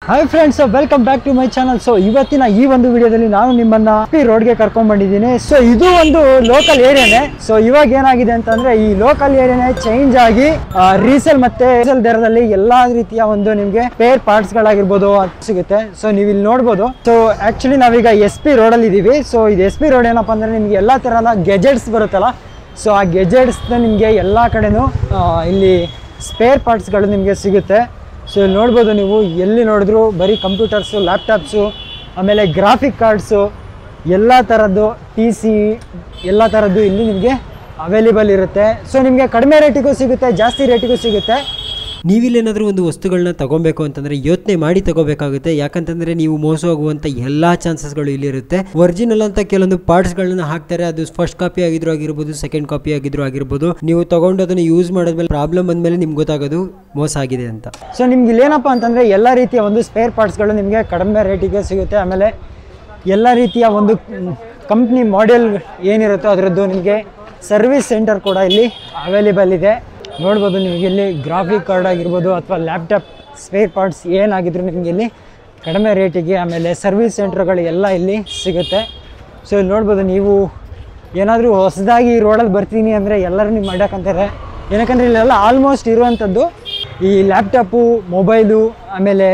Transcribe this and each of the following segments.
hi friends welcome back to my channel so ಇವತ್ತಿನ ಈ ಒಂದು ವಿಡಿಯೋದಲ್ಲಿ ನಾನು ನಿಮ್ಮನ್ನ ಪಿ ರೋಡ್ಗೆ ಕರ್ಕೊಂಡ್ ಬಂದಿದ್ದೀನಿ ಸೊ ಇದು ಒಂದು ಲೋಕಲ್ ಏರಿಯಾನೇ ಸೊ ಇವಾಗ ಏನಾಗಿದೆ ಅಂತಂದ್ರೆ ಈ ಲೋಕಲ್ ಏರಿಯಾನೇ ಚೇಂಜ್ ಆಗಿ ರೀಸೇಲ್ ಮತ್ತೆ ರೀಸೇಲ್ ದರದಲ್ಲಿ ಎಲ್ಲಾ ರೀತಿಯ ಒಂದು ನಿಮ್ಗೆ ಪೇರ್ ಪಾರ್ಟ್ಸ್ ಗಳಾಗಿರ್ಬೋದು ಅದು ಸಿಗುತ್ತೆ ಸೊ ನೀವು ಇಲ್ಲಿ ನೋಡ್ಬೋದು ಸೊ ಆಕ್ಚುಲಿ ನಾವೀಗ ಎಸ್ ಪಿ ರೋಡಲ್ಲಿ ಇದೀವಿ ಸೊ ಇದು ಎಸ್ ಪಿ ರೋಡ್ ಏನಪ್ಪಾ ಅಂದ್ರೆ ನಿಮ್ಗೆ ಎಲ್ಲಾ ತರಹದ ಗೆಜೆಟ್ಸ್ ಬರುತ್ತಲ್ಲ ಸೊ ಆ ಗೆಜೆಟ್ಸ್ನ ನಿಮಗೆ ಎಲ್ಲ ಕಡೆನೂ ಆ, ಇಲ್ಲಿ ಸ್ಪೇರ್ ಪಾರ್ಟ್ಸ್ಗಳು ನಿಮಗೆ ಸಿಗುತ್ತೆ ಸೊ ಇಲ್ಲಿ ನೋಡ್ಬೋದು ನೀವು ಎಲ್ಲಿ ನೋಡಿದ್ರು ಬರೀ ಕಂಪ್ಯೂಟರ್ಸು ಲ್ಯಾಪ್ಟಾಪ್ಸು ಆಮೇಲೆ ಗ್ರಾಫಿಕ್ ಕಾರ್ಡ್ಸು ಎಲ್ಲ ಥರದ್ದು ಟಿ ಸಿ ಎಲ್ಲ ಥರದ್ದು ಇಲ್ಲಿ ನಿಮಗೆ ಅವೈಲೇಬಲ್ ಇರುತ್ತೆ ಸೊ ನಿಮಗೆ ಕಡಿಮೆ ರೇಟಿಗೂ ಸಿಗುತ್ತೆ ಜಾಸ್ತಿ ರೇಟಿಗೂ ಸಿಗುತ್ತೆ ನೀವಿಲ್ಲೇನಾದರೂ ಒಂದು ವಸ್ತುಗಳನ್ನ ತಗೊಬೇಕು ಅಂತಂದರೆ ಯೋಚನೆ ಮಾಡಿ ತಗೋಬೇಕಾಗುತ್ತೆ ಯಾಕಂತಂದರೆ ನೀವು ಮೋಸ ಹೋಗುವಂಥ ಎಲ್ಲ ಚಾನ್ಸಸ್ಗಳು ಇಲ್ಲಿರುತ್ತೆ ಒರಿಜಿನಲ್ ಅಂತ ಕೆಲವೊಂದು ಪಾರ್ಟ್ಸ್ಗಳನ್ನ ಹಾಕ್ತಾರೆ ಅದು ಫಸ್ಟ್ ಕಾಪಿ ಆಗಿದ್ರು ಆಗಿರ್ಬೋದು ಸೆಕೆಂಡ್ ಕಾಪಿ ಆಗಿದ್ರು ಆಗಿರ್ಬೋದು ನೀವು ತಗೊಂಡು ಅದನ್ನು ಯೂಸ್ ಮಾಡಿದ್ಮೇಲೆ ಪ್ರಾಬ್ಲಮ್ ಬಂದಮೇಲೆ ನಿಮ್ಗೆ ಗೊತ್ತಾಗೋದು ಮೋಸ ಆಗಿದೆ ಅಂತ ಸೊ ನಿಮ್ಗೆ ಇಲ್ಲೇನಪ್ಪ ಅಂತಂದರೆ ಎಲ್ಲ ರೀತಿಯ ಒಂದು ಸ್ಪೇರ್ ಪಾರ್ಟ್ಸ್ಗಳು ನಿಮಗೆ ಕಡಿಮೆ ರೇಟಿಗೆ ಸಿಗುತ್ತೆ ಆಮೇಲೆ ಎಲ್ಲ ರೀತಿಯ ಒಂದು ಕಂಪ್ನಿ ಮಾಡೆಲ್ ಏನಿರುತ್ತೋ ಅದರದ್ದು ನಿಮಗೆ ಸರ್ವಿಸ್ ಸೆಂಟರ್ ಕೂಡ ಇಲ್ಲಿ ಅವೈಲೇಬಲ್ ಇದೆ ನೋಡ್ಬೋದು ನಿಮಗೆ ಇಲ್ಲಿ ಗ್ರಾಫಿಕ್ ಕಾರ್ಡ್ ಆಗಿರ್ಬೋದು ಅಥವಾ ಲ್ಯಾಪ್ಟಾಪ್ ಸ್ಪೇರ್ ಪಾರ್ಟ್ಸ್ ಏನಾಗಿದ್ರು ನಿಮಗೆ ಇಲ್ಲಿ ಕಡಿಮೆ ರೇಟಿಗೆ ಆಮೇಲೆ ಸರ್ವಿಸ್ ಸೆಂಟರ್ಗಳು ಎಲ್ಲ ಇಲ್ಲಿ ಸಿಗುತ್ತೆ ಸೊ ಇಲ್ಲಿ ನೋಡ್ಬೋದು ನೀವು ಏನಾದರೂ ಹೊಸದಾಗಿ ಈ ರೋಡಲ್ಲಿ ಬರ್ತೀನಿ ಅಂದರೆ ಎಲ್ಲರೂ ನೀವು ಮಾಡಕ್ಕಂತಾರೆ ಏನಕ್ಕಂದ್ರೆ ಇಲ್ಲೆಲ್ಲ ಆಲ್ಮೋಸ್ಟ್ ಇರುವಂಥದ್ದು ಈ ಲ್ಯಾಪ್ಟಾಪು ಮೊಬೈಲು ಆಮೇಲೆ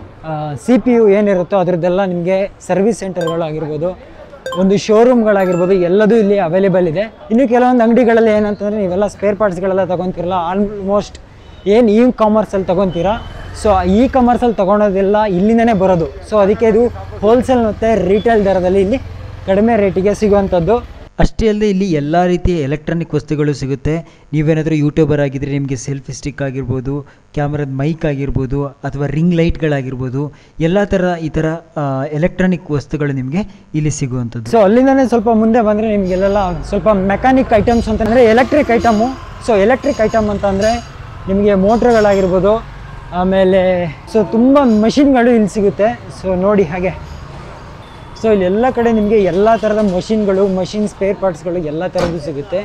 ಸಿ ಪಿ ಯು ಏನಿರುತ್ತೋ ಅದ್ರದ್ದೆಲ್ಲ ನಿಮಗೆ ಸರ್ವಿಸ್ ಸೆಂಟರ್ಗಳು ಆಗಿರ್ಬೋದು ಒಂದು ಶೋರೂಮ್ಗಳಾಗಿರ್ಬೋದು ಎಲ್ಲದೂ ಇಲ್ಲಿ ಅವೈಲೇಬಲ್ ಇದೆ ಇನ್ನು ಕೆಲವೊಂದು ಅಂಗಡಿಗಳಲ್ಲಿ ಏನಂತಂದರೆ ನೀವೆಲ್ಲ ಸ್ಪೇರ್ ಪಾರ್ಟ್ಸ್ಗಳೆಲ್ಲ ತೊಗೊತಿರಲ್ಲ ಆಲ್ಮೋಸ್ಟ್ ಏನು ಇ ಕಾಮರ್ಸಲ್ಲಿ ತೊಗೊತೀರಾ ಸೊ ಇ ಕಾಮರ್ಸಲ್ಲಿ ತೊಗೊಳೋದೆಲ್ಲ ಇಲ್ಲಿಂದನೇ ಬರೋದು ಸೊ ಅದಕ್ಕೆ ಇದು ಹೋಲ್ಸೇಲ್ ಮತ್ತು ರಿಟೇಲ್ ದರದಲ್ಲಿ ಇಲ್ಲಿ ಕಡಿಮೆ ರೇಟಿಗೆ ಸಿಗುವಂಥದ್ದು ಅಷ್ಟೇ ಅಲ್ಲದೆ ಇಲ್ಲಿ ಎಲ್ಲ ರೀತಿಯ ಎಲೆಕ್ಟ್ರಾನಿಕ್ ವಸ್ತುಗಳು ಸಿಗುತ್ತೆ ನೀವೇನಾದರೂ ಯೂಟ್ಯೂಬರ್ ಆಗಿದ್ದರೆ ನಿಮಗೆ ಸೆಲ್ಫಿ ಸ್ಟಿಕ್ ಆಗಿರ್ಬೋದು ಕ್ಯಾಮ್ರಾದ ಮೈಕ್ ಆಗಿರ್ಬೋದು ಅಥವಾ ರಿಂಗ್ ಲೈಟ್ಗಳಾಗಿರ್ಬೋದು ಎಲ್ಲ ಥರ ಈ ಥರ ಎಲೆಕ್ಟ್ರಾನಿಕ್ ವಸ್ತುಗಳು ನಿಮಗೆ ಇಲ್ಲಿ ಸಿಗುವಂಥದ್ದು ಸೊ ಅಲ್ಲಿಂದನೇ ಸ್ವಲ್ಪ ಮುಂದೆ ಬಂದರೆ ನಿಮಗೆಲ್ಲ ಸ್ವಲ್ಪ ಮೆಕ್ಯಾನಿಕ್ ಐಟಮ್ಸ್ ಅಂತಂದರೆ electric item so electric item ಅಂತ ಅಂದರೆ ನಿಮಗೆ ಮೋಟ್ರ್ಗಳಾಗಿರ್ಬೋದು ಆಮೇಲೆ ಸೊ ತುಂಬ ಮಷಿನ್ಗಳು ಇಲ್ಲಿ ಸಿಗುತ್ತೆ ಸೊ ನೋಡಿ ಹಾಗೆ ಸೊ ಇಲ್ಲಿ ಎಲ್ಲ ಕಡೆ ನಿಮಗೆ ಎಲ್ಲ ಥರದ ಮಷಿನ್ಗಳು ಮಷಿನ್ ಸ್ಪೇರ್ ಪಾರ್ಟ್ಸ್ಗಳು ಎಲ್ಲ ಥರದ್ದು ಸಿಗುತ್ತೆ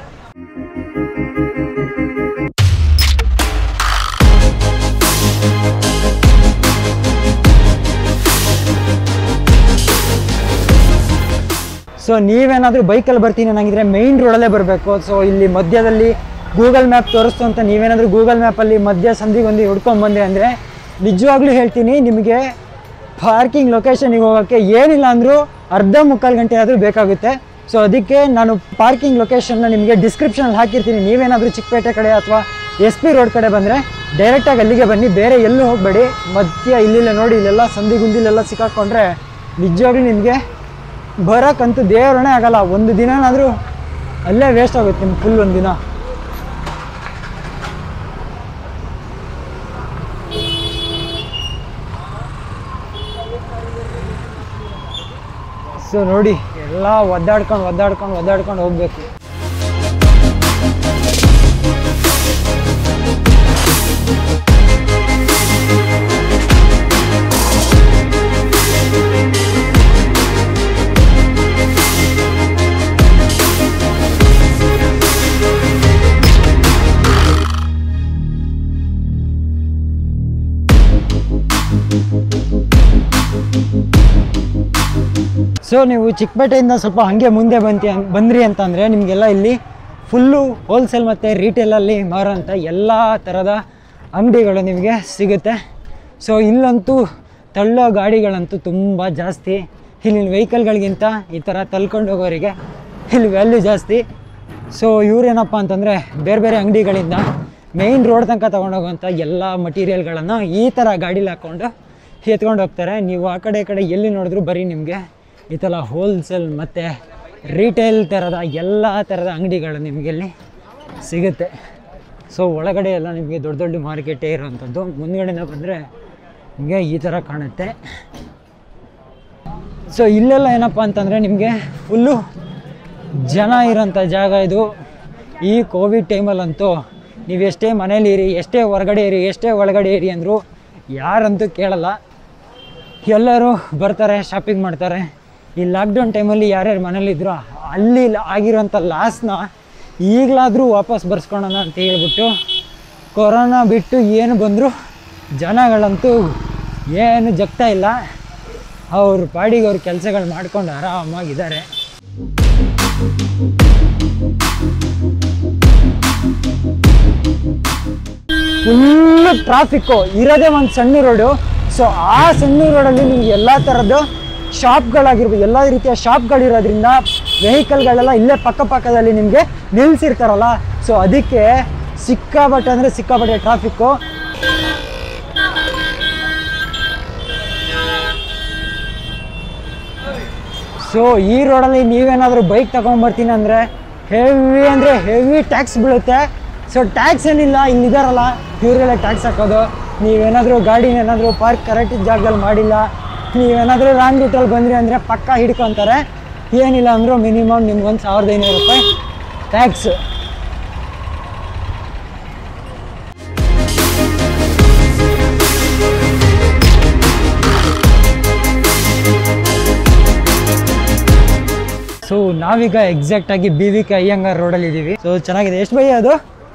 ಸೊ ನೀವೇನಾದರೂ ಬೈಕಲ್ಲಿ ಬರ್ತೀನಿ ಅನ್ನಂಗಿದ್ರೆ ಮೈನ್ ರೋಡಲ್ಲೇ ಬರಬೇಕು ಸೊ ಇಲ್ಲಿ ಮಧ್ಯದಲ್ಲಿ ಗೂಗಲ್ ಮ್ಯಾಪ್ ತೋರಿಸ್ತು ಅಂತ ನೀವೇನಾದರೂ ಗೂಗಲ್ ಮ್ಯಾಪಲ್ಲಿ ಮಧ್ಯ ಸಂಧಿಗೊಂದು ಹುಡ್ಕೊಂಬಂದೆ ಅಂದರೆ ನಿಜವಾಗ್ಲೂ ಹೇಳ್ತೀನಿ ನಿಮಗೆ ಪಾರ್ಕಿಂಗ್ ಲೊಕೇಶನಿಗೆ ಹೋಗೋಕ್ಕೆ ಏನಿಲ್ಲ ಅಂದರೂ ಅರ್ಧ ಮುಕ್ಕಾಲು ಗಂಟೆ ಆದರೂ ಬೇಕಾಗುತ್ತೆ ಸೊ ಅದಕ್ಕೆ ನಾನು ಪಾರ್ಕಿಂಗ್ ಲೊಕೇಶನ್ನ ನಿಮಗೆ ಡಿಸ್ಕ್ರಿಪ್ಷನಲ್ಲಿ ಹಾಕಿರ್ತೀನಿ ನೀವೇನಾದರೂ ಚಿಕ್ಕಪೇಟೆ ಕಡೆ ಅಥವಾ ಎಸ್ ಪಿ ರೋಡ್ ಕಡೆ ಬಂದರೆ ಡೈರೆಕ್ಟಾಗಿ ಅಲ್ಲಿಗೆ ಬನ್ನಿ ಬೇರೆ ಎಲ್ಲೂ ಹೋಗಬೇಡಿ ಮಧ್ಯ ಇಲ್ಲಿಲ್ಲ ನೋಡಿ ಇಲ್ಲೆಲ್ಲ ಸಂಧಿ ಗುಂದಿಲೆಲ್ಲ ಸಿಕ್ಕಾಕೊಂಡ್ರೆ ನಿಜವಾಗ್ಲೂ ನಿಮಗೆ ಬರೋಕ್ಕಂತೂ ದೇವರಣೆ ಆಗಲ್ಲ ಒಂದು ದಿನನಾದರೂ ಅಲ್ಲೇ ವೇಸ್ಟ್ ಆಗುತ್ತೆ ನಿಮ್ಗೆ ಫುಲ್ ಒಂದು ದಿನ ಸೊ ನೋಡಿ ಎಲ್ಲ ಒದ್ದಾಡ್ಕೊಂಡು ಒದ್ದಾಡ್ಕೊಂಡು ಒದ್ದಾಡ್ಕೊಂಡು ಹೋಗ್ಬೇಕು ಸೊ ನೀವು ಚಿಕ್ಕಪೇಟೆಯಿಂದ ಸ್ವಲ್ಪ ಹಾಗೆ ಮುಂದೆ ಬಂತಿ ಬಂದ್ರಿ ಅಂತಂದರೆ ನಿಮಗೆಲ್ಲ ಇಲ್ಲಿ ಫುಲ್ಲು ಹೋಲ್ಸೇಲ್ ಮತ್ತು ರಿಟೇಲಲ್ಲಿ ಮಾರೋಂಥ ಎಲ್ಲ ಥರದ ಅಂಗಡಿಗಳು ನಿಮಗೆ ಸಿಗುತ್ತೆ ಸೊ ಇಲ್ಲಂತೂ ತಳ್ಳೋ ಗಾಡಿಗಳಂತೂ ತುಂಬ ಜಾಸ್ತಿ ಇಲ್ಲಿನ ವೆಹಿಕಲ್ಗಳಿಗಿಂತ ಈ ಥರ ತಳ್ಕೊಂಡು ಹೋಗೋರಿಗೆ ಇಲ್ಲಿ ವ್ಯಾಲ್ಯೂ ಜಾಸ್ತಿ ಸೊ ಇವ್ರೇನಪ್ಪ ಅಂತಂದರೆ ಬೇರೆ ಬೇರೆ ಅಂಗಡಿಗಳಿಂದ ಮೇಯ್ನ್ ರೋಡ್ ತನಕ ತೊಗೊಂಡೋಗುವಂಥ ಎಲ್ಲ ಮಟೀರಿಯಲ್ಗಳನ್ನು ಈ ಥರ ಗಾಡೀಲಿ ಹಾಕ್ಕೊಂಡು ಎತ್ಕೊಂಡು ಹೋಗ್ತಾರೆ ನೀವು ಆ ಕಡೆ ಈ ಕಡೆ ಎಲ್ಲಿ ನೋಡಿದ್ರು ಬರೀ ನಿಮಗೆ ಈ ಥರ ಹೋಲ್ಸೇಲ್ ಮತ್ತು ರಿಟೇಲ್ ಥರದ ಎಲ್ಲ ಥರದ ಅಂಗಡಿಗಳು ನಿಮಗೆ ಇಲ್ಲಿ ಸಿಗುತ್ತೆ ಸೊ ಒಳಗಡೆ ಎಲ್ಲ ನಿಮಗೆ ದೊಡ್ಡ ದೊಡ್ಡ ಮಾರ್ಕೆಟೇ ಇರೋವಂಥದ್ದು ಮುಂದ್ಗಡೆಯಿಂದ ಬಂದರೆ ನಿಮಗೆ ಈ ಥರ ಕಾಣುತ್ತೆ ಸೊ ಇಲ್ಲೆಲ್ಲ ಏನಪ್ಪ ಅಂತಂದರೆ ನಿಮಗೆ ಫುಲ್ಲು ಜನ ಇರೋಂಥ ಜಾಗ ಇದು ಈ ಕೋವಿಡ್ ಟೈಮಲ್ಲಂತೂ ನೀವು ಎಷ್ಟೇ ಮನೇಲಿ ಇರಿ ಎಷ್ಟೇ ಹೊರಗಡೆ ಇರಿ ಎಷ್ಟೇ ಒಳಗಡೆ ಇರಿ ಅಂದರೂ ಯಾರಂತೂ ಕೇಳಲ್ಲ ಎಲ್ಲರೂ ಬರ್ತಾರೆ ಶಾಪಿಂಗ್ ಮಾಡ್ತಾರೆ ಈ ಲಾಕ್ಡೌನ್ ಟೈಮಲ್ಲಿ ಯಾರ್ಯಾರು ಮನೇಲಿದ್ರು ಅಲ್ಲಿ ಆಗಿರೋಂಥ ಲಾಸ್ನ ಈಗಲಾದರೂ ವಾಪಸ್ ಬರ್ಸ್ಕೊಳೋಣ ಅಂತ ಹೇಳ್ಬಿಟ್ಟು ಕೊರೋನಾ ಬಿಟ್ಟು ಏನು ಬಂದರೂ ಜನಗಳಂತೂ ಏನು ಜಗ್ತಾ ಇಲ್ಲ ಅವ್ರ ಪಾಡಿಗೆ ಅವ್ರ ಕೆಲಸಗಳು ಮಾಡ್ಕೊಂಡು ಆರಾಮಾಗಿದ್ದಾರೆ ಫುಲ್ ಟ್ರಾಫಿಕ್ಕು ಇರೋದೇ ಒಂದು ಸಣ್ಣ ರೋಡು ಸೊ ಆ ಸಣ್ಣ ರೋಡಲ್ಲಿ ನಿಮ್ಗೆ ಎಲ್ಲ ಥರದ್ದು ಶಾಪ್ಗಳಾಗಿರ್ಬೋದು ಎಲ್ಲ ರೀತಿಯ ಶಾಪ್ಗಳಿರೋದ್ರಿಂದ ವೆಹಿಕಲ್ಗಳೆಲ್ಲ ಇಲ್ಲೇ ಪಕ್ಕ ಪಕ್ಕದಲ್ಲಿ ನಿಮಗೆ ನಿಲ್ಲಿಸಿರ್ತಾರಲ್ಲ ಸೊ ಅದಕ್ಕೆ ಸಿಕ್ಕಾಬಟ್ಟೆ ಅಂದರೆ ಸಿಕ್ಕಾಬಟ್ಟೆ ಟ್ರಾಫಿಕ್ಕು ಸೊ ಈ ರೋಡಲ್ಲಿ ನೀವೇನಾದರೂ ಬೈಕ್ ತಗೊಂಬರ್ತೀನಿ ಅಂದರೆ ಹೆವಿ ಅಂದರೆ ಹೆವಿ ಟ್ಯಾಕ್ಸ್ ಬೀಳುತ್ತೆ ಸೊ ಟ್ಯಾಕ್ಸ್ ಏನಿಲ್ಲ ಇಲ್ಲಿದಾರಲ್ಲ ಇವ್ರಿಗೆಲ್ಲ ಟ್ಯಾಕ್ಸ್ ಹಾಕೋದು ನೀವೇನಾದರೂ ಗಾಡಿನ ಏನಾದರೂ ಪಾರ್ಕ್ ಕರೆಕ್ಟ್ ಜಾಗದಲ್ಲಿ ಮಾಡಿಲ್ಲ ನೀವೇನಾದರೂ ರಾಂಗ್ ರೂಟಲ್ಲಿ ಬಂದ್ರಿ ಅಂದರೆ ಪಕ್ಕ ಹಿಡ್ಕೊತಾರೆ ಏನಿಲ್ಲ ಅಂದರೂ ಮಿನಿಮಮ್ ನಿಮ್ಗೊಂದು ಸಾವಿರದ ಐನೂರು ರೂಪಾಯಿ ಟ್ಯಾಕ್ಸ್ ಸೊ ನಾವೀಗ ಎಕ್ಸಾಕ್ಟ್ ಆಗಿ ಬಿ ವಿ ಕೆ ಅಯ್ಯಂಗಾರ್ ರೋಡಲ್ಲಿ ಇದ್ದೀವಿ ಸೊ ಚೆನ್ನಾಗಿದೆ ಎಷ್ಟು ಬೈ ಅದು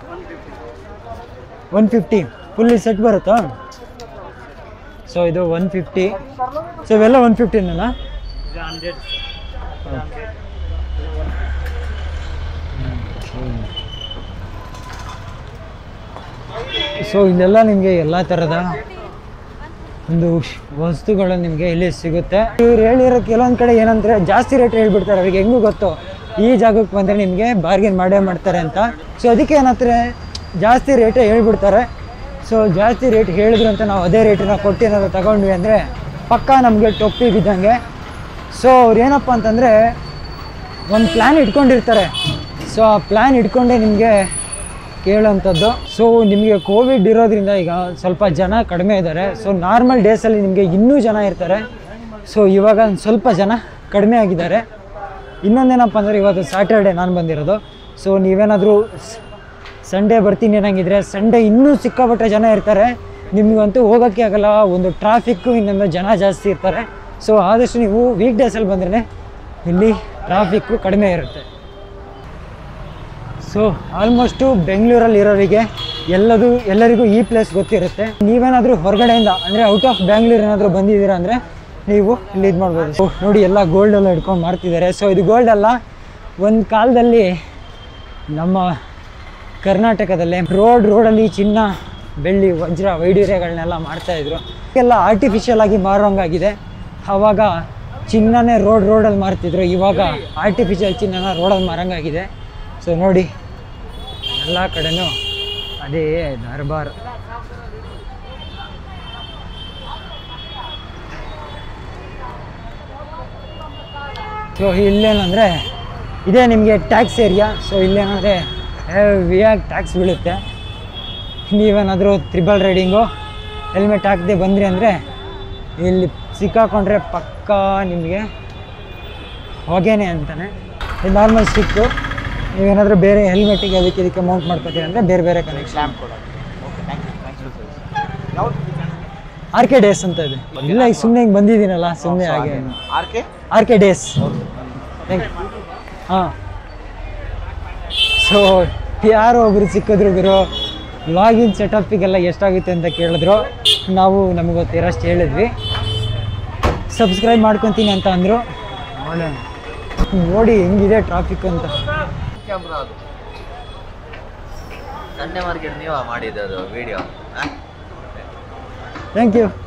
ಒನ್ ಫಿಫ್ಟಿ ಫುಲ್ ಸೆಟ್ ಬರುತ್ತಾ ಸೊ ಇದು ಒನ್ ಫಿಫ್ಟಿ ಸೊ ಇವೆಲ್ಲ ಒನ್ ಫಿಫ್ಟಿನ ಸೊ ಇಲ್ಲೆಲ್ಲ ನಿಮಗೆ ಎಲ್ಲ ಥರದ ಒಂದು ಶ್- ವಸ್ತುಗಳು ನಿಮಗೆ ಇಲ್ಲಿ ಸಿಗುತ್ತೆ ಇವ್ರು ಹೇಳಿರೋ ಕೆಲವೊಂದು ಕಡೆ ಏನಂದ್ರೆ ಜಾಸ್ತಿ ರೇಟ್ ಹೇಳ್ಬಿಡ್ತಾರೆ ಅವ್ರಿಗೆ ಹೆಂಗೂ ಗೊತ್ತು ಈ ಜಾಗಕ್ಕೆ ಬಂದರೆ ನಿಮಗೆ ಬಾರ್ಗೇನ್ ಮಾಡೇ ಮಾಡ್ತಾರೆ ಅಂತ ಸೊ ಅದಕ್ಕೆ ಏನಂತಾರೆ ಜಾಸ್ತಿ ರೇಟೇ ಹೇಳ್ಬಿಡ್ತಾರೆ ಸೊ ಜಾಸ್ತಿ ರೇಟ್ ಹೇಳಿದ್ರು ಅಂತ ನಾವು ಅದೇ ರೇಟನ್ನ ಕೊಟ್ಟು ಏನಾದ್ರು ತಗೊಂಡ್ವಿ ಅಂದರೆ ಪಕ್ಕ ನಮಗೆ ಟೊಪ್ಪಿ ಬಿದ್ದಂಗೆ ಸೊ ಅವ್ರು ಏನಪ್ಪ ಅಂತಂದರೆ ಒಂದು ಪ್ಲ್ಯಾನ್ ಇಟ್ಕೊಂಡಿರ್ತಾರೆ ಸೊ ಆ ಪ್ಲ್ಯಾನ್ ಇಟ್ಕೊಂಡೇ ನಿಮಗೆ ಕೇಳೋಂಥದ್ದು ಸೊ ನಿಮಗೆ ಕೋವಿಡ್ ಇರೋದ್ರಿಂದ ಈಗ ಸ್ವಲ್ಪ ಜನ ಕಡಿಮೆ ಇದ್ದಾರೆ ಸೊ ನಾರ್ಮಲ್ ಡೇಸಲ್ಲಿ ನಿಮಗೆ ಇನ್ನೂ ಜನ ಇರ್ತಾರೆ ಸೊ ಇವಾಗ ಒಂದ್ ಸ್ವಲ್ಪ ಜನ ಕಡಿಮೆ ಆಗಿದ್ದಾರೆ ಇನ್ನೊಂದೇನಪ್ಪ ಅಂದರೆ ಇವತ್ತು ಸ್ಯಾಟರ್ಡೆ ನಾನು ಬಂದಿರೋದು ಸೊ ನೀವೇನಾದರೂ ಸಂಡೇ ಬರ್ತೀನಿ ಅನ್ನಂಗಿದ್ರೆ ಸಂಡೇ ಇನ್ನೂ ಸಿಕ್ಕಾಪಟ್ಟೆ ಜನ ಇರ್ತಾರೆ ನಿಮಗಂತೂ ಹೋಗೋಕ್ಕೆ ಆಗಲ್ಲ ಒಂದು ಟ್ರಾಫಿಕ್ಕು ಇನ್ನೊಂದು ಜನ ಜಾಸ್ತಿ ಇರ್ತಾರೆ ಸೊ ಆದಷ್ಟು ನೀವು ವೀಕ್ ಡೇಸಲ್ಲಿ ಬಂದ್ರೆ ಇಲ್ಲಿ ಟ್ರಾಫಿಕ್ಕು ಕಡಿಮೆ ಇರುತ್ತೆ ಸೊ ಆಲ್ಮೋಸ್ಟು ಬೆಂಗಳೂರಲ್ಲಿ ಇರೋರಿಗೆ ಎಲ್ಲದು ಎಲ್ಲರಿಗೂ ಈ ಪ್ಲೇಸ್ ಗೊತ್ತಿರುತ್ತೆ ನೀವೇನಾದರೂ ಹೊರಗಡೆಯಿಂದ ಅಂದರೆ ಔಟ್ ಆಫ್ ಬ್ಯಾಂಗ್ಳೂರ್ ಏನಾದರೂ ಬಂದಿದ್ದೀರಾ ಅಂದರೆ ನೀವು ಇಲ್ಲಿ ಇದು ಮಾಡ್ಬೋದು ಸೊ ನೋಡಿ ಎಲ್ಲ ಗೋಲ್ಡ್ ಎಲ್ಲ ಇಟ್ಕೊಂಡು ಮಾಡ್ತಿದ್ದಾರೆ ಸೊ ಇದು ಗೋಲ್ಡ್ ಅಲ್ಲ ಒಂದು ಕಾಲದಲ್ಲಿ ನಮ್ಮ ಕರ್ನಾಟಕದಲ್ಲೇ ರೋಡ್ ರೋಡಲ್ಲಿ ಚಿನ್ನ ಬೆಳ್ಳಿ ವಜ್ರ ವೈಡೂರ್ಯಗಳನ್ನೆಲ್ಲ ಮಾಡ್ತಾಯಿದ್ರು ಎಲ್ಲ ಆರ್ಟಿಫಿಷಿಯಲ್ ಆಗಿ ಮಾರೋಂಗಾಗಿದೆ ಆವಾಗ ಚಿನ್ನನೇ ರೋಡ್ ರೋಡಲ್ಲಿ ಮಾರ್ತಿದ್ರು ಇವಾಗ ಆರ್ಟಿಫಿಷಿಯಲ್ ಚಿನ್ನನ ರೋಡಲ್ಲಿ ಮಾರಂಗಾಗಿದೆ ಸೊ ನೋಡಿ ಎಲ್ಲ ಕಡೆನೂ ಅದೇ ದರ್ಬಾರ್ ಸೊ ಇಲ್ಲೇನಂದರೆ ಇದೇ ನಿಮಗೆ ಟ್ಯಾಕ್ಸ್ ಏರಿಯಾ ಸೊ ಇಲ್ಲೇನಂದರೆ ಹೆವಿಯಾಗಿ ಟ್ಯಾಕ್ಸ್ ಬೀಳುತ್ತೆ ನೀವೇನಾದರೂ ತ್ರಿಬಲ್ ರೈಡಿಂಗು ಹೆಲ್ಮೆಟ್ ಹಾಕದೆ ಬಂದ್ರಿ ಅಂದರೆ ಇಲ್ಲಿ ಸಿಕ್ಕಾಕೊಂಡ್ರೆ ಪಕ್ಕಾ ನಿಮಗೆ ಹೊಗೆನೆ ಅಂತಾನೆ ಇದು ನಾರ್ಮಲ್ ಸ್ಟಿಕ್ಕು ನೀವೇನಾದರೂ ಬೇರೆ ಹೆಲ್ಮೆಟ್ಟಿಗೆ ಅದಕ್ಕೆ ಇದಕ್ಕೆ ಮೌಂಟ್ ಮಾಡ್ಕೊತೀರಿ ಅಂದರೆ ಬೇರೆ ಬೇರೆ ಕನೆಕ್ಷನ್ ಆರ್ ಕೆ ಡೇಸ್ ಅಂತ ಇದೆ ಇಲ್ಲ ಈಗ ಸುಮ್ಮನೆ ಹಿಂಗೆ ಬಂದಿದ್ದೀನಲ್ಲ ಸುಮ್ಮನೆ ಹಾಗೆ R K R K days thank ಹಾಂ ಸೊ ಯಾರೋ ಒಬ್ರು ಸಿಕ್ಕಿದ್ರು ಗುರು ಲಾಗಿನ್ ಸೆಟಪ್ಪಿಗೆಲ್ಲ ಎಷ್ಟಾಗುತ್ತೆ ಅಂತ ಕೇಳಿದ್ರು ನಾವು ನಮಗೆ ಗೊತ್ತಿರೋಷ್ಟು ಹೇಳಿದ್ವಿ ಸಬ್ಸ್ಕ್ರೈಬ್ ಮಾಡ್ಕೊತೀನಿ ಅಂತ ಅಂದರು ನೋಡಿ ಹೆಂಗಿದೆ ಟ್ರಾಫಿಕ್ ಅಂತ ಕ್ಯಾಮ್ರಾ ಅದು ಸಂಡೆ ಮಾರ್ಕೆಟ್ ನೀವ ಮಾಡಿದ್ದು ಅದು ವಿಡಿಯೋ ಥ್ಯಾಂಕ್ ಯು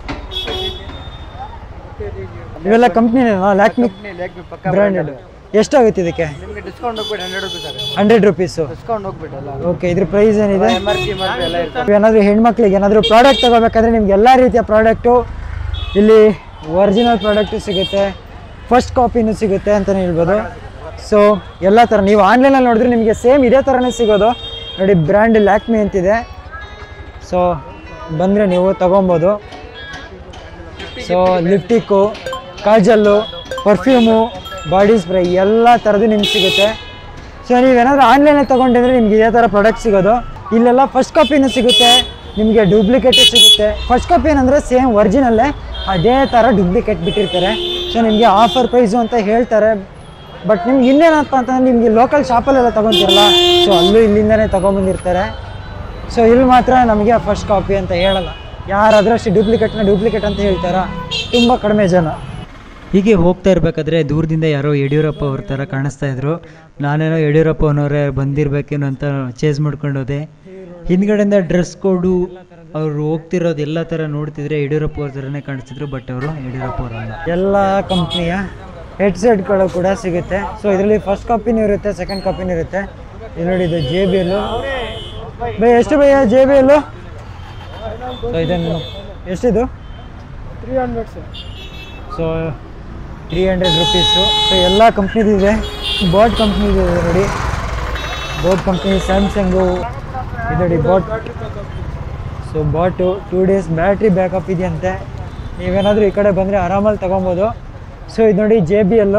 ಇವೆಲ್ಲ ಕಂಪ್ನಿನೇನಾ ಲ್ಯಾಕ್ಮಿ ಬ್ರ್ಯಾಂಡೆಡ್ ಎಷ್ಟಾಗುತ್ತೆ ಇದಕ್ಕೆ ನಿಮಗೆ ಡಿಸ್ಕೌಂಟ್ ಹೋಗ್ಬಿಟ್ಟು ಹಂಡ್ರೆಡ್ ರುಪೀಸ್ ಆಗುತ್ತೆ ಹಂಡ್ರೆಡ್ ರುಪೀಸು ಡಿಸ್ಕೌಂಟ್ ಹೋಗ್ಬಿಟ್ಟು ಎಲ್ಲ ಓಕೆ ಇದ್ರ ಪ್ರೈಸ್ ಏನಿದೆ M R P M R P ಎಲ್ಲ ಇರ್ತದೆ ಏನಾದರೂ ಹೆಣ್ಮಕ್ಳಿಗೆ ಏನಾದರೂ ಪ್ರಾಡಕ್ಟ್ ತೊಗೋಬೇಕಾದ್ರೆ ನಿಮ್ಗೆ ಎಲ್ಲ ರೀತಿಯ ಪ್ರಾಡಕ್ಟು ಇಲ್ಲಿ ಒರಿಜಿನಲ್ ಪ್ರಾಡಕ್ಟು ಸಿಗುತ್ತೆ ಫಸ್ಟ್ ಕಾಪಿನೂ ಸಿಗುತ್ತೆ ಅಂತಲೇ ಹೇಳ್ಬೋದು ಸೊ ಎಲ್ಲ ಥರ ನೀವು ಆನ್ಲೈನಲ್ಲಿ ನೋಡಿದ್ರೆ ನಿಮಗೆ ಸೇಮ್ ಇದೇ ಥರನೇ ಸಿಗೋದು ನೋಡಿ ಬ್ರ್ಯಾಂಡ್ ಲ್ಯಾಕ್ಮಿ ಅಂತಿದೆ ಸೊ ಬಂದರೆ ನೀವು ತೊಗೊಬೋದು so lipstick kajal perfume body spray ಎಲ್ಲ ಥರದ್ದು ನಿಮ್ಗೆ ಸಿಗುತ್ತೆ ಸೊ ನೀವೇನಾದರೂ ಆನ್ಲೈನಲ್ಲಿ ತೊಗೊಂಡಿದ್ರೆ ನಿಮ್ಗೆ ಇದೇ ಥರ ಪ್ರಾಡಕ್ಟ್ ಸಿಗೋದು ಇಲ್ಲೆಲ್ಲ ಫಸ್ಟ್ ಕಾಪಿನೂ ಸಿಗುತ್ತೆ ನಿಮಗೆ ಡೂಪ್ಲಿಕೇಟು ಸಿಗುತ್ತೆ ಫಸ್ಟ್ ಕಾಪಿ ಏನಂದರೆ ಸೇಮ್ ಒರಿಜಿನಲ್ಲೇ ಅದೇ ಥರ ಡೂಪ್ಲಿಕೇಟ್ ಬಿಟ್ಟಿರ್ತಾರೆ ಸೊ ನಿಮಗೆ ಆಫರ್ ಪ್ರೈಸು ಅಂತ ಹೇಳ್ತಾರೆ ಬಟ್ ನಿಮ್ಗೆ ಇನ್ನೇನಪ್ಪ ಅಂತಂದ್ರೆ ನಿಮಗೆ ಲೋಕಲ್ ಶಾಪಲ್ಲೆಲ್ಲ ತೊಗೊತೀರಲ್ಲ ಸೊ ಅಲ್ಲೂ ಇಲ್ಲಿಂದನೇ ತೊಗೊಂಬಂದಿರ್ತಾರೆ ಸೊ ಇಲ್ಲಿ ಮಾತ್ರ ನಮಗೆ ಫಸ್ಟ್ ಕಾಪಿ ಅಂತ ಹೇಳಲ್ಲ ಯಾರಾದರೂ ಅಷ್ಟು ಡೂಪ್ಲಿಕೇಟ್ನ ಡೂಪ್ಲಿಕೇಟ್ ಅಂತ ಹೇಳ್ತಾರ ತುಂಬ ಕಡಿಮೆ ಜನ ಹೀಗೆ ಹೋಗ್ತಾ ಇರಬೇಕಾದ್ರೆ ದೂರದಿಂದ ಯಾರೋ ಯಡಿಯೂರಪ್ಪ ಅವ್ರ ಥರ ಕಾಣಿಸ್ತಾ ಇದ್ರು ನಾನೇನೋ ಯಡಿಯೂರಪ್ಪನವರೇ ಬಂದಿರಬೇಕೇನೋ ಅಂತ ಚೇಸ್ ಮಾಡ್ಕೊಂಡು ಹೋದೆ ಹಿಂದ್ಗಡೆಯಿಂದ ಡ್ರೆಸ್ ಕೋಡು ಅವರು ಹೋಗ್ತಿರೋದು ಎಲ್ಲ ಥರ ನೋಡ್ತಿದ್ರೆ ಯಡಿಯೂರಪ್ಪ ಅವ್ರ ಥರನೇ ಕಾಣಿಸ್ತಿದ್ರು ಬಟ್ ಅವರು ಯಡಿಯೂರಪ್ಪ ಅವರಲ್ಲ ಎಲ್ಲ ಕಂಪ್ನಿಯ ಹೆಡ್ಸೆಟ್ಗಳು ಕೂಡ ಸಿಗುತ್ತೆ ಸೊ ಇದರಲ್ಲಿ ಫಸ್ಟ್ ಕಾಪಿನೂ ಇರುತ್ತೆ ಸೆಕೆಂಡ್ ಕಾಪಿನೂ ಇರುತ್ತೆ ಇದು ನೋಡಿ ಇದು ಜೆ ಬಿ ಎಲ್ಲು ಬೈ ಎಷ್ಟು ಭಯ್ಯ ಜೆ ಬಿ ಎಲ್ಲು ಸೊ ಇದನ್ನು ಎಷ್ಟಿದು three hundred sir so three hundred rupees so ಎಲ್ಲ ಕಂಪ್ನಿದು ಇದೆ ಬೋಟ್ ಕಂಪ್ನಿದು ಇದೆ ನೋಡಿ ಬೋಟ್ ಕಂಪ್ನಿ ಸ್ಯಾಮ್ಸಂಗು ಇದು ನೋಡಿ boat so boat two days battery backup ಇದೆಯಂತೆ ನೀವೇನಾದರೂ ಈ ಕಡೆ ಬಂದರೆ ಆರಾಮಲ್ಲಿ ತೊಗೊಬೋದು ಸೊ ಇದು ನೋಡಿ ಜೆ ಬಿ ಎಲ್ಲು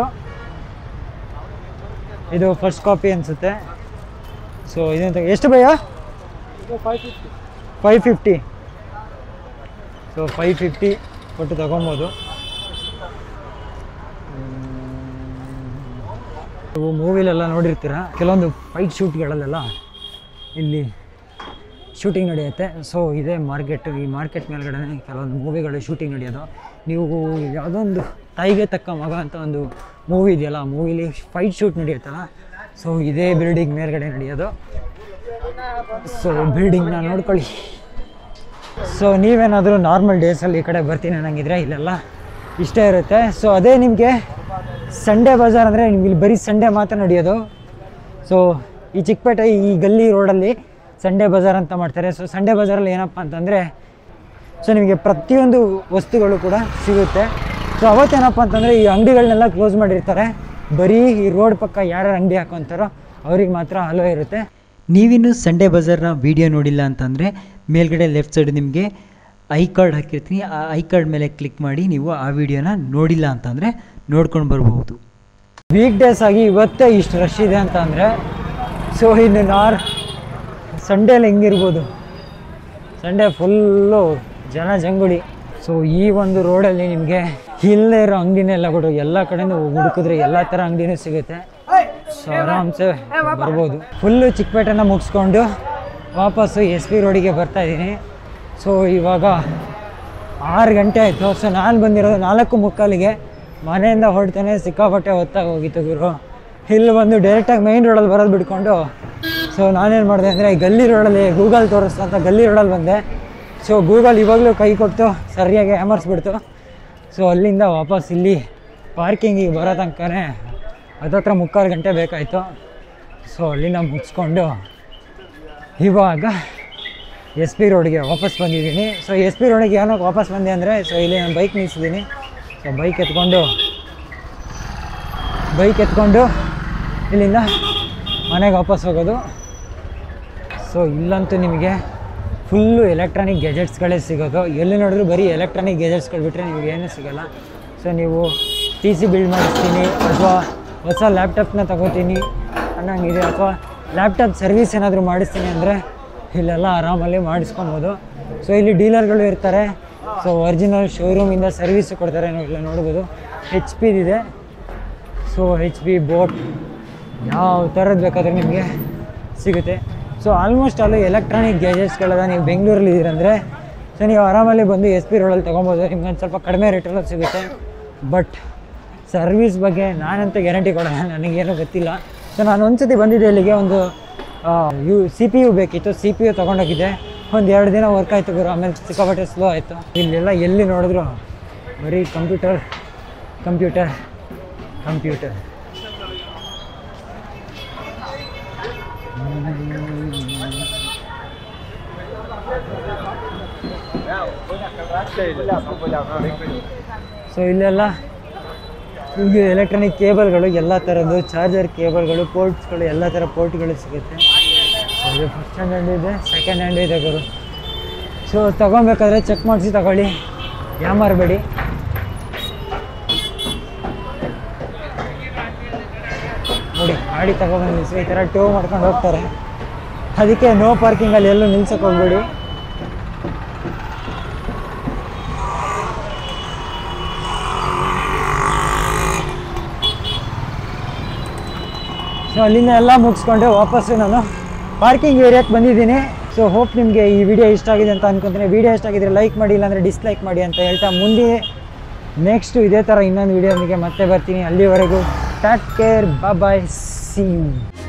ಇದು ಫಸ್ಟ್ ಕಾಪಿ ಅನಿಸುತ್ತೆ ಸೊ ಇದಂತ ಎಷ್ಟು ಭಯ ಇದು five fifty five fifty so five fifty ಕೊಟ್ಟು ತಗೊಬೋದು ನೀವು ಮೂವಿಲೆಲ್ಲ ನೋಡಿರ್ತೀರ ಕೆಲವೊಂದು ಫೈಟ್ ಶೂಟ್ಗಳಲ್ಲೆಲ್ಲ ಇಲ್ಲಿ ಶೂಟಿಂಗ್ ನಡೆಯುತ್ತೆ ಸೊ ಇದೇ ಮಾರ್ಕೆಟ್ ಈ ಮಾರ್ಕೆಟ್ ಮೇಲ್ಗಡೆ ಕೆಲವೊಂದು ಮೂವಿಗಳು ಶೂಟಿಂಗ್ ನಡೆಯೋದು ನೀವು ಯಾವುದೋ ಒಂದು ತಾಯಿಗೆ ತಕ್ಕ ಮಗ ಅಂತ ಒಂದು ಮೂವಿ ಇದೆಯಲ್ಲ ಆ ಮೂವಿಲಿ ಫೈಟ್ ಶೂಟ್ ನಡೆಯುತ್ತಲ್ಲ ಸೊ ಇದೇ ಬಿಲ್ಡಿಂಗ್ ಮೇಲ್ಗಡೆ ನಡೆಯೋದು ಸೊ ಬಿಲ್ಡಿಂಗ್ನ ನೋಡ್ಕೊಳ್ಳಿ ಸೊ ನೀವೇನಾದರೂ ನಾರ್ಮಲ್ ಡೇಸಲ್ಲಿ ಈ ಕಡೆ ಬರ್ತೀನಿ ಅನ್ನಂಗಿದ್ರೆ ಇಲ್ಲೆಲ್ಲ ಇಷ್ಟೇ ಇರುತ್ತೆ ಸೊ ಅದೇ ನಿಮಗೆ ಸಂಡೇ ಬಜಾರ್ ಅಂದರೆ ನಿಮ್ಗೆ ಇಲ್ಲಿ ಬರೀ ಸಂಡೇ ಮಾತ್ರ ನಡೆಯೋದು ಸೊ ಈ ಚಿಕ್ಕಪೇಟೆ ಈ ಗಲ್ಲಿ ರೋಡಲ್ಲಿ ಸಂಡೇ ಬಜಾರ್ ಅಂತ ಮಾಡ್ತಾರೆ ಸೊ ಸಂಡೇ ಬಜಾರಲ್ಲಿ ಏನಪ್ಪ ಅಂತಂದರೆ ಸೊ ನಿಮಗೆ ಪ್ರತಿಯೊಂದು ವಸ್ತುಗಳು ಕೂಡ ಸಿಗುತ್ತೆ ಸೊ ಅವತ್ತೇನಪ್ಪ ಅಂತಂದರೆ ಈ ಅಂಗಡಿಗಳನ್ನೆಲ್ಲ ಕ್ಲೋಸ್ ಮಾಡಿರ್ತಾರೆ ಬರೀ ಈ ರೋಡ್ ಪಕ್ಕ ಯಾರ್ಯಾರು ಅಂಗಡಿ ಹಾಕೊಂತಾರೋ ಅವ್ರಿಗೆ ಮಾತ್ರ ಹಲೋ ಇರುತ್ತೆ ನೀವಿನ್ನು ಸಂಡೇ ಬಜಾರ್ನ ವಿಡಿಯೋ ನೋಡಿಲ್ಲ ಅಂತಂದರೆ ಮೇಲ್ಗಡೆ ಲೆಫ್ಟ್ ಸೈಡ್ ನಿಮಗೆ ಐ ಕಾರ್ಡ್ ಹಾಕಿರ್ತೀನಿ ಆ ಐ ಕಾರ್ಡ್ ಮೇಲೆ ಕ್ಲಿಕ್ ಮಾಡಿ ನೀವು ಆ ವಿಡಿಯೋನ ನೋಡಿಲ್ಲ ಅಂತಂದರೆ ನೋಡ್ಕೊಂಡು ಬರ್ಬೋದು ವೀಕ್ ಡೇಸ್ ಆಗಿ ಇವತ್ತೇ ಇಷ್ಟು ರಶ್ ಇದೆ ಅಂತ ಅಂದರೆ ಸೊ ಇನ್ನು ನಾರ್ ಸಂಡೇಲಿ ಹೆಂಗಿರ್ಬೋದು ಸಂಡೇ ಫುಲ್ಲು ಜನ ಜಂಗುಳಿ ಸೊ ಈ ಒಂದು ರೋಡಲ್ಲಿ ನಿಮಗೆ ಇಲ್ಲೇ ಇರೋ ಅಂಗಡಿನೆಲ್ಲ ಕೊಡು ಎಲ್ಲ ಕಡೆನೂ ಹುಡುಕಿದ್ರೆ ಎಲ್ಲ ಥರ ಅಂಗಡಿನೂ ಸಿಗುತ್ತೆ ಸೊ ಆರಾಮ್ಸೆ ಬರ್ಬೋದು ಫುಲ್ಲು ಚಿಕ್ಕಪೇಟೆನ ಮುಗಿಸ್ಕೊಂಡು ವಾಪಸ್ಸು ಎಸ್ ಪಿ ರೋಡಿಗೆ ಬರ್ತಾ ಇದ್ದೀನಿ ಸೊ ಇವಾಗ ಆರು ಗಂಟೆ ಆಯಿತು ಸೊ ನಾನು ಬಂದಿರೋದು ನಾಲ್ಕು ಮುಕ್ಕಾಲಿಗೆ ಮನೆಯಿಂದ ಹೊರಡ್ತೇನೆ ಸಿಕ್ಕಾಪಟ್ಟೆ ಹೊತ್ತಾಗಿ ಹೋಗಿತ್ತು ಗುರು ಇಲ್ಲಿ ಬಂದು ಡೈರೆಕ್ಟಾಗಿ ಮೈನ್ ರೋಡಲ್ಲಿ ಬರೋದು ಬಿಟ್ಕೊಂಡು ಸೊ ನಾನೇನು ಮಾಡಿದೆ ಅಂದರೆ ಗಲ್ಲಿ ರೋಡಲ್ಲಿ ಗೂಗಲ್ ತೋರಿಸ್ತಂತ ಗಲ್ಲಿ ರೋಡಲ್ಲಿ ಬಂದೆ ಸೊ ಗೂಗಲ್ ಇವಾಗಲೂ ಕೈ ಕೊಟ್ಟು ಸರಿಯಾಗಿ ಅಮರ್ಸ್ಬಿಡ್ತು ಸೊ ಅಲ್ಲಿಂದ ವಾಪಸ್ ಇಲ್ಲಿ ಪಾರ್ಕಿಂಗಿಗೆ ಬರೋ ತನಕನೇ ಹತ್ತತ್ರ ಮುಕ್ಕಾಲು ಗಂಟೆ ಬೇಕಾಯಿತು ಸೊ ಅಲ್ಲಿಂದ ಮುಗಿಸ್ಕೊಂಡು ಇವಾಗ ಎಸ್ ಪಿ ರೋಡ್ಗೆ ವಾಪಸ್ ಬಂದಿದ್ದೀನಿ ಸೊ ಎಸ್ ಪಿ ರೋಡಿಗೆ ಏನಕ್ಕೆ ವಾಪಸ್ ಬಂದೆ ಅಂದರೆ ಸೊ ಇಲ್ಲಿ ನಾನು ಬೈಕ್ ನಿಲ್ಸಿದ್ದೀನಿ ಸೊ ಬೈಕ್ ಎತ್ಕೊಂಡು ಬೈಕ್ ಎತ್ಕೊಂಡು ಇಲ್ಲಿಂದ ಮನೆಗೆ ವಾಪಸ್ ಹೋಗೋದು ಸೊ ಇಲ್ಲಂತೂ ನಿಮಗೆ ಫುಲ್ಲು ಎಲೆಕ್ಟ್ರಾನಿಕ್ ಗೆಜೆಟ್ಸ್ಗಳೇ ಸಿಗೋದು ಎಲ್ಲಿ ನೋಡಿದ್ರು ಬರೀ ಎಲೆಕ್ಟ್ರಾನಿಕ್ ಗೆಜೆಟ್ಸ್ಗಳು ಬಿಟ್ಟರೆ ನಿಮಗೆ ಏನೂ ಸಿಗೋಲ್ಲ ಸೊ ನೀವು ಟಿ ಸಿ ಬಿಲ್ಡ್ ಮಾಡಿಸ್ತೀನಿ ಅಥವಾ ಹೊಸ ಲ್ಯಾಪ್ಟಾಪ್ನ ತಗೋತೀನಿ ಅನ್ನಂಗಿದೆ ಅಥವಾ ಲ್ಯಾಪ್ಟಾಪ್ ಸರ್ವಿಸ್ ಏನಾದರೂ ಮಾಡಿಸ್ತೀನಿ ಅಂದರೆ ಇಲ್ಲೆಲ್ಲ ಆರಾಮಲ್ಲಿ ಮಾಡಿಸ್ಕೊಬೋದು ಸೊ ಇಲ್ಲಿ ಡೀಲರ್ಗಳು ಇರ್ತಾರೆ ಸೊ ಒರಿಜಿನಲ್ ಶೋರೂಮಿಂದ ಸರ್ವಿಸ್ ಕೊಡ್ತಾರೆ ನೀವು ಇಲ್ಲ ನೋಡ್ಬೋದು ಹೆಚ್ ಪಿದಿದೆ ಸೊ ಹೆಚ್ ಪಿ ಬೋಟ್ ಯಾವ ಥರದ್ದು ಬೇಕಾದರೆ ನಿಮಗೆ ಸಿಗುತ್ತೆ ಸೊ ಆಲ್ಮೋಸ್ಟ್ ಅಲ್ಲೂ ಎಲೆಕ್ಟ್ರಾನಿಕ್ ಗ್ಯಾಜೆಟ್ಸ್ಗಳೆಲ್ಲ ನೀವು ಬೆಂಗಳೂರಲ್ಲಿ ಇದ್ದೀರಂದರೆ ಸೊ ನೀವು ಆರಾಮಲ್ಲಿ ಬಂದು ಎಸ್ ಪಿ ರೋಡಲ್ಲಿ ತೊಗೊಬೋದು ನಿಮ್ಗೆ ಒಂದು ಸ್ವಲ್ಪ ಕಡಿಮೆ ರೇಟಲ್ಲೂ ಸಿಗುತ್ತೆ ಬಟ್ ಸರ್ವಿಸ್ ಬಗ್ಗೆ ನಾನಂತ ಗ್ಯಾರಂಟಿ ಕೊಡೋಣ ನನಗೇನೂ ಗೊತ್ತಿಲ್ಲ ಸೊ ನಾನು ಒಂದ್ಸತಿ ಬಂದಿದ್ದೆ ಇಲ್ಲಿಗೆ ಒಂದು ಯು ಸಿ ಪಿ ಯು ಬೇಕಿತ್ತು ಸಿ ಪಿ ಯು ತೊಗೊಂಡೋಗಿದ್ದೆ ಒಂದು ಎರಡು ದಿನ ವರ್ಕ್ ಆಯಿತು ಗುರು ಆಮೇಲೆ ಸಿಕ್ಕಾಪಟ್ಟೆ ಸ್ಲೋ ಆಯಿತು ಇಲ್ಲೆಲ್ಲ ಎಲ್ಲಿ ನೋಡಿದ್ರು ಬರೀ ಕಂಪ್ಯೂಟರ್ ಕಂಪ್ಯೂಟರ್ ಕಂಪ್ಯೂಟರ್ ಸೊ ಇಲ್ಲೆಲ್ಲ ಈಗ ಎಲೆಕ್ಟ್ರಾನಿಕ್ ಕೇಬಲ್ಗಳು ಎಲ್ಲ ಥರದ್ದು ಚಾರ್ಜರ್ ಕೇಬಲ್ಗಳು ಪೋರ್ಟ್ಸ್ಗಳು ಎಲ್ಲ ಥರ ಪೋರ್ಟ್ಗಳು ಸಿಗುತ್ತೆ ಸೊ ಇದು ಫಸ್ಟ್ ಹ್ಯಾಂಡ್ ಇದೆ ಸೆಕೆಂಡ್ ಹ್ಯಾಂಡ್ ಇದೆ ಗುರು ಸೊ ತೊಗೊಬೇಕಾದ್ರೆ ಚೆಕ್ ಮಾಡಿಸಿ ತಗೊಳ್ಳಿ ಯಾಮಾರಬೇಡಿ ನೋಡಿ ಗಾಡಿ ತಗೊಬಂದು ನಿಲ್ಲಿಸಿ ಈ ಥರ ಟೋ ಮಾಡ್ಕೊಂಡು ಹೋಗ್ತಾರೆ ಅದಕ್ಕೆ ನೋ ಪಾರ್ಕಿಂಗಲ್ಲಿ ಎಲ್ಲೂ ನಿಲ್ಸಕ್ಕೆ ಹೋಗ್ಬೇಡಿ ಸೊ ಅಲ್ಲಿಂದ ಎಲ್ಲ ಮುಗಿಸ್ಕೊಂಡು ವಾಪಸ್ಸು ನಾನು ಪಾರ್ಕಿಂಗ್ ಏರಿಯಾಕ್ಕೆ ಬಂದಿದ್ದೀನಿ ಸೊ ಹೋಪ್ ನಿಮಗೆ ಈ ವಿಡಿಯೋ ಇಷ್ಟ ಆಗಿದೆ ಅಂತ ಅನ್ಕೊಂತೀನಿ ವಿಡಿಯೋ ಇಷ್ಟ ಆಗಿದ್ರೆ ಲೈಕ್ ಮಾಡಿ ಇಲ್ಲಾಂದರೆ ಡಿಸ್ಲೈಕ್ ಮಾಡಿ ಅಂತ ಹೇಳ್ತಾ ಮುಂದೆ ನೆಕ್ಸ್ಟ್ ಇದೇ ಥರ ಇನ್ನೊಂದು ವಿಡಿಯೋನಿಗೆ ಮತ್ತೆ ಬರ್ತೀನಿ ಅಲ್ಲಿವರೆಗೂ take care bye see you